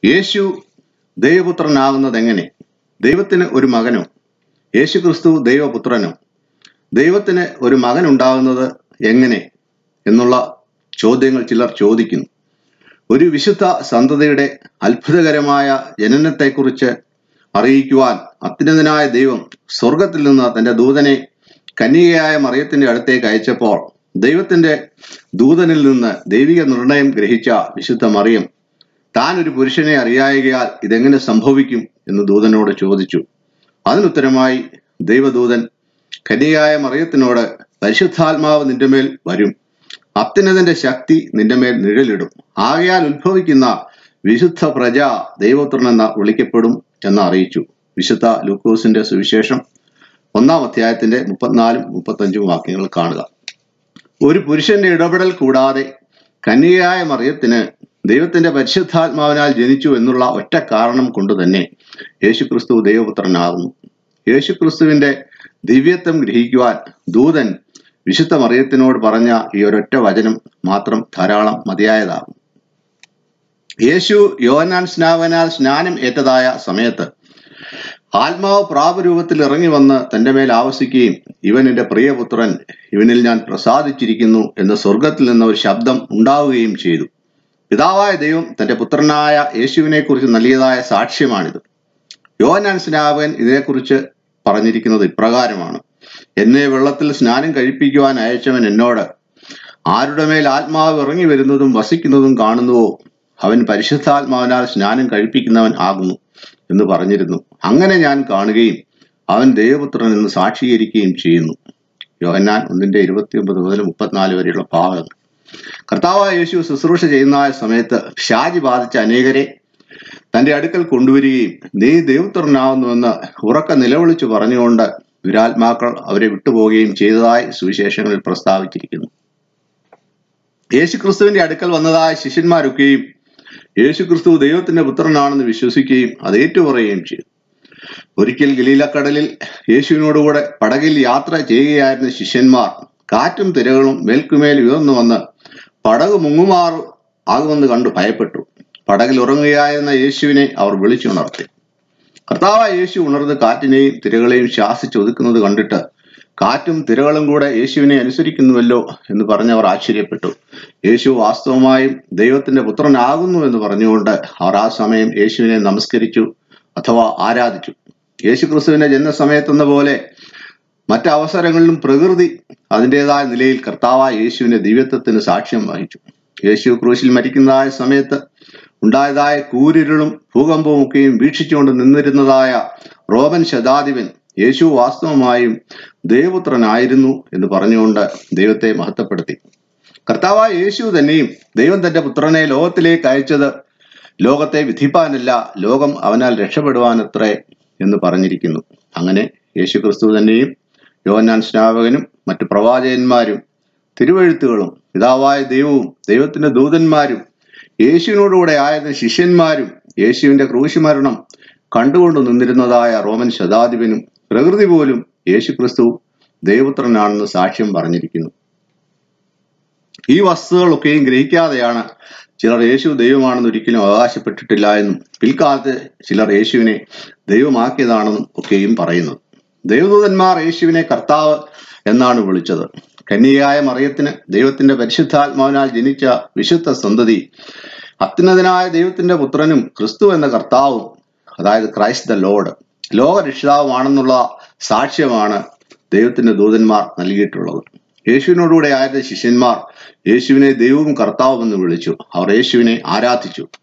യേശു ദൈവപുത്രനാകുന്നത് എങ്ങനെ ദൈവത്തിന് ഒരു മകനോ യേശു ക്രിസ്തു ദൈവപുത്രനോ ദൈവത്തിന് ഒരു മകൻ ഉണ്ടാകുന്നത് എങ്ങനെ എന്നുള്ള ചോദ്യങ്ങൾ ചിലർ ചോദിക്കുന്നു ഒരു വിശുദ്ധ സന്തതിയുടെ അത്ഭുതകരമായ ജനനത്തെക്കുറിച്ച് അറിയിക്കുവാൻ അത്യുന്നതനായ ദൈവം സ്വർഗത്തിൽ നിന്ന് തന്റെ ദൂതനെ കന്യകയായ മറിയത്തിന്റെ അടുത്തേക്ക് അയച്ചപ്പോൾ ദൈവത്തിന്റെ ദൂതനിൽ നിന്ന് ദൈവിക നിർണയം ഗ്രഹിച്ച വിശുദ്ധ മറിയം താൻ ഒരു പുരുഷനെ അറിയായകയാൽ ഇതെങ്ങനെ സംഭവിക്കും എന്ന് ദൂതനോട് ചോദിച്ചു അതിനുത്തരമായി ദൈവദൂതൻ കന്യകയായ മറിയത്തിനോട് പരിശുദ്ധാത്മാവ് നിന്റെ മേൽ വരും അത്യുന്നതന്റെ ശക്തി നിന്റെ മേൽ നിഴലിടും ആകയാൽ ഉത്ഭവിക്കുന്ന വിശുദ്ധ പ്രജ ദൈവപുത്രനെന്ന് വിളിക്കപ്പെടും എന്ന് അറിയിച്ചു വിശുദ്ധ ലൂക്കോസിന്റെ സുവിശേഷം ഒന്നാം അധ്യായത്തിന്റെ മുപ്പത്തിനാലും മുപ്പത്തഞ്ചും വാക്യങ്ങൾ കാണുക ഒരു പുരുഷന്റെ ഇടപെടൽ കൂടാതെ കന്യകയായ മറിയത്തിന് ദൈവത്തിന്റെ പരിശുദ്ധാത്മാവിനാൽ ജനിച്ചു എന്നുള്ള ഒറ്റ കാരണം കൊണ്ട് തന്നെ യേശുക്രിസ്തു ദൈവപുത്രനാകുന്നു യേശുക്രിസ്തുവിന്റെ ദിവ്യത്വം ഗ്രഹിക്കുവാൻ ദൂതൻ വിശുദ്ധ മറിയത്തിനോട് പറഞ്ഞ ഈ ഒരൊറ്റ വചനം മാത്രം ധാരാളം മതിയായതാകും യേശു യോഹന്നാൻ സ്നാവനാൽ സ്നാനം ഏറ്റതായ സമയത്ത് ആത്മാവ് പ്രാപരൂപത്തിൽ ഇറങ്ങി വന്ന് തന്റെ മേൽ ആവസിക്കുകയും ഇവൻ എന്റെ പ്രിയപുത്രൻ ഇവനിൽ ഞാൻ പ്രസാദിച്ചിരിക്കുന്നു എന്ന് സ്വർഗത്തിൽ നിന്ന് ഒരു ശബ്ദം ഉണ്ടാവുകയും ചെയ്തു പിതാവായ ദൈവം തന്റെ പുത്രനായ യേശുവിനെ കുറിച്ച് നൽകിയതായ സാക്ഷ്യമാണിത് യോഹന്നാൻ സ്നാപകൻ ഇതിനെക്കുറിച്ച് പറഞ്ഞിരിക്കുന്നത് ഇപ്രകാരമാണ് എന്നെ വെള്ളത്തിൽ സ്നാനം കഴിപ്പിക്കുവാൻ അയച്ചവൻ എന്നോട് ആരുടെ മേൽ ആത്മാവ് ഇറങ്ങി വരുന്നതും വസിക്കുന്നതും കാണുന്നുവോ അവൻ പരിശുദ്ധാത്മാവിനാൽ സ്നാനം കഴിപ്പിക്കുന്നവൻ ആകുന്നു എന്ന് പറഞ്ഞിരുന്നു അങ്ങനെ ഞാൻ കാണുകയും അവൻ ദൈവപുത്രൻ എന്ന് സാക്ഷീകരിക്കുകയും ചെയ്യുന്നു യോഹന്നാൻ ഒന്നിന്റെ ഇരുപത്തിയൊമ്പത് മുതൽ മുപ്പത്തിനാല് വരെയുള്ള ഭാഗങ്ങൾ കർത്താവായ യേശു ശുശ്രൂഷ ചെയ്യുന്ന സമയത്ത് ഷാജി ബാധിച്ച അനേകരെ തന്റെ അടുക്കൽ കൊണ്ടുവരികയും നീ ദൈവപുത്രനാവുന്നുവെന്ന് ഉറക്ക നിലവിളിച്ചു പറഞ്ഞുകൊണ്ട് ദുരാത്മാക്കൾ അവരെ വിട്ടുപോവുകയും ചെയ്തതായി സുവിശേഷങ്ങളിൽ പ്രസ്താവിച്ചിരിക്കുന്നു യേശു ക്രിസ്തുവിന്റെ അടുക്കൽ വന്നതായ ശിഷ്യന്മാരൊക്കെയും യേശു ക്രിസ്തു ദൈവത്തിന്റെ പുത്രനാണെന്ന് വിശ്വസിക്കുകയും അത് ഏറ്റുപറയുകയും ചെയ്തു ഒരിക്കൽ ഗലീലക്കടലിൽ യേശുവിനോടുകൂടെ പടകിൽ യാത്ര ചെയ്യുകയായിരുന്ന ശിഷ്യന്മാർ കാറ്റും തിരകളും മേൽക്കുമേൽ ഉയർന്നു വന്ന് പടക് മുങ്ങുമാറു ആകുമെന്ന് കണ്ടു ഭയപ്പെട്ടു പടകിൽ ഉറങ്ങുകയായിരുന്ന യേശുവിനെ അവർ വിളിച്ചുണർത്തി കർത്താവായ യേശു ഉണർന്ന് കാറ്റിനെയും തിരകളെയും ശാസിച്ചൊതുക്കുന്നത് കണ്ടിട്ട് കാറ്റും തിരകളും കൂടെ യേശുവിനെ അനുസരിക്കുന്നുവല്ലോ എന്ന് പറഞ്ഞവർ ആശ്ചര്യപ്പെട്ടു യേശു വാസ്തവമായും ദൈവത്തിന്റെ പുത്രനാകുന്നു എന്ന് പറഞ്ഞുകൊണ്ട് അവർ ആ സമയം യേശുവിനെ നമസ്കരിച്ചു അഥവാ ആരാധിച്ചു യേശു ക്രിസ്തുവിന്റെ ജന്മസമയത്തെന്ന പോലെ മറ്റവസരങ്ങളിലും പ്രകൃതി അതിൻ്റെതായ നിലയിൽ കർത്താവായ യേശുവിന്റെ ദിവ്യത്വത്തിന് സാക്ഷ്യം വഹിച്ചു യേശു ക്രൂശിൽ മരിക്കുന്നതായ സമയത്ത് ഉണ്ടായതായ കൂരിരുളും ഭൂകമ്പവും ഒക്കെയും വീക്ഷിച്ചുകൊണ്ട് നിന്നിരുന്നതായ റോമൻ ശതാധിപൻ യേശു വാസ്തവമായും ദൈവപുത്രനായിരുന്നു എന്ന് പറഞ്ഞുകൊണ്ട് ദൈവത്തെ മഹത്വപ്പെടുത്തി കർത്താവായ യേശു തന്നെയും ദൈവം തന്റെ പുത്രനെ ലോകത്തിലേക്ക് അയച്ചത് ലോകത്തെ വിധിപ്പാനല്ല ലോകം അവനാൽ രക്ഷപ്പെടുവാനത്രേ എന്ന് പറഞ്ഞിരിക്കുന്നു അങ്ങനെ യേശു ക്രിസ്തു തന്നെയും യോഹന്നാൻ സ്നാപകനും മറ്റു പ്രവാചകന്മാരും തിരുവഴുത്തുകളും പിതാവായ ദൈവവും ദൈവത്തിന്റെ ദൂതന്മാരും യേശുവിനോടുകൂടെ ആയിരുന്ന ശിഷ്യന്മാരും യേശുവിന്റെ ക്രൂശുമരണം കണ്ടുകൊണ്ട് നിന്നിരുന്നതായ റോമൻ ശതാധിപനും പ്രകൃതി പോലും യേശു ക്രിസ്തു ദൈവപുത്രനാണെന്ന് സാക്ഷ്യം പറഞ്ഞിരിക്കുന്നു ഈ വസ്തുതകളൊക്കെയും ഗ്രഹിക്കാതെയാണ് ചിലർ യേശു ദൈവമാണെന്ന് ഒരിക്കലും അവകാശപ്പെട്ടിട്ടില്ല എന്നും പിൽക്കാലത്ത് ചിലർ യേശുവിനെ ദൈവമാക്കിയതാണെന്നും ഒക്കെയും പറയുന്നത് ദൈവദൂതന്മാർ യേശുവിനെ കർത്താവ് എന്നാണ് വിളിച്ചത് കന്യയായ മറിയത്തിന് ദൈവത്തിന്റെ പരിശുദ്ധാത്മാവിനാൽ ജനിച്ച വിശുദ്ധ സന്തതി അത്യുന്നതനായ ദൈവത്തിന്റെ പുത്രനും ക്രിസ്തു എന്ന കർത്താവും അതായത് ക്രൈസ്റ്റ് ദ ലോഡ് ലോകരക്ഷിതാവുമാണെന്നുള്ള സാക്ഷ്യമാണ് ദൈവത്തിന്റെ ദൂതന്മാർ നൽകിയിട്ടുള്ളത് യേശുവിനോടുകൂടെ ആയിരുന്ന ശിഷ്യന്മാർ യേശുവിനെ ദൈവവും കർത്താവും എന്ന് വിളിച്ചു അവർ യേശുവിനെ ആരാധിച്ചു